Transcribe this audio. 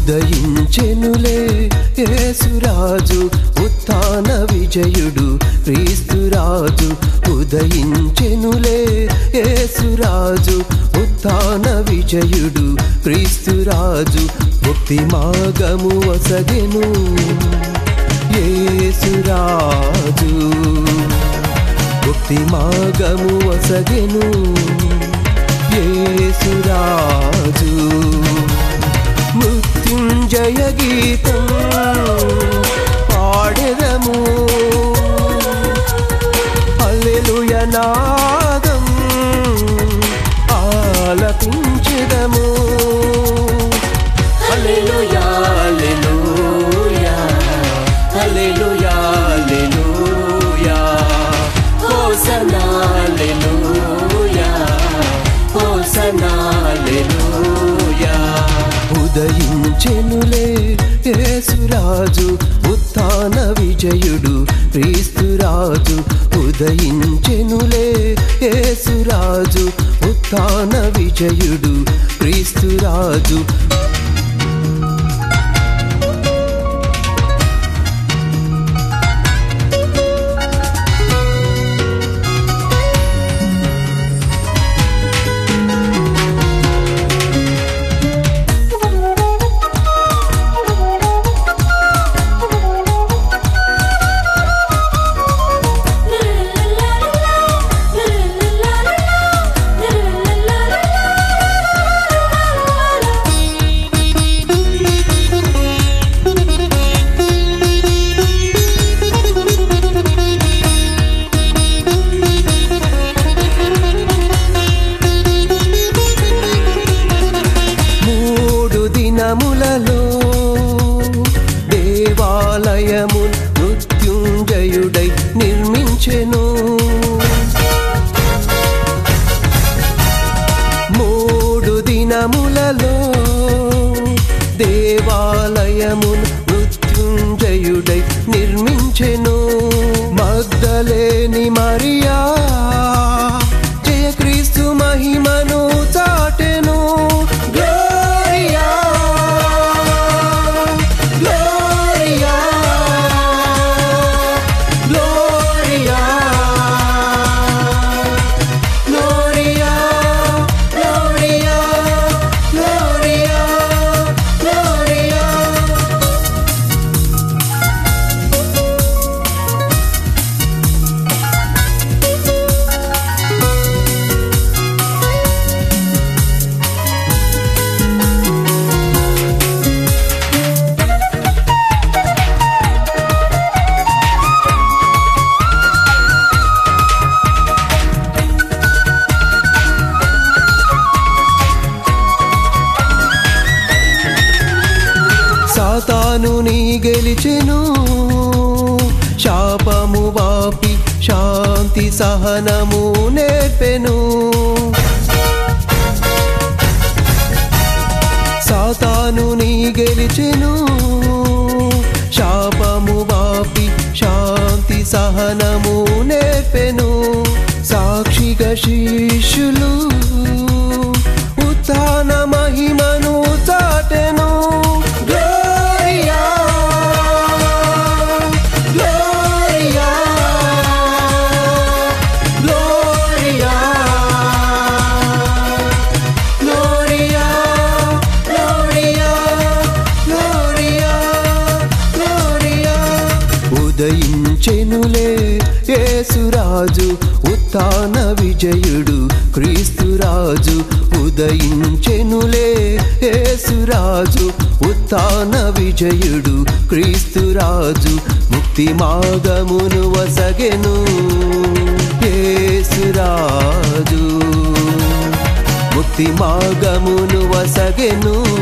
ఉదయించెనులే యేసురాజు ఉత్థాన విజయుడు క్రీస్తురాజు ఉదయించెనులే యేసురాజు ఉత్థాన విజయుడు క్రీస్తురాజు ముక్తి మార్గము వసగెను యేసురాజు ముక్తి మార్గము వసగెను యేసురాజు మృత్యుంజయ గీతం పాడెదము హల్లెలూయ నాదం ఆలపించెదము హల్లెలూయా హల్లెలూయా హల్లెలూయా హల్లెలూయా హోసనా హల్లెలూయా హోసనా హల్లెలూయా ఉదయించెనులే యేసురాజు ఉత్థాన విజయుడు క్రీస్తురాజు ఉదయించెనులే యేసురాజు ఉత్థాన విజయుడు క్రీస్తురాజు మూడు దినములలో దేవాలయము మృత్యుంజయుడై నిర్మించెను మూడు దినములలో దేవాలయము మృత్యుంజయుడై నిర్మించెను మగ్ధలేని మరియా జయ క్రీస్తు మహిమను చాటెను gloria gloria gloria gloria gloria gloria gloria సాతాను నీ గెలిచెను శాపము వాపి శాంతి సహనము నేర్పెను సాతాను నీ గెలిచెను శాపము వాపి శాంతి సహనము నేర్పెను సాక్షిగా శిష్యులు ఉత్థాన మహిమను చాటెను gloria gloria gloria gloria gloria gloria gloria ఉదయించెనులే యేసురాజు ఉత్థాన విజయుడు క్రీస్తురాజు ఉదయించెనులే యేసురాజు ఉత్థాన విజయుడు క్రీస్తురాజు ముక్తి మార్గమును వసగెను యేసురాజు ముక్తి మార్గమును వసగెను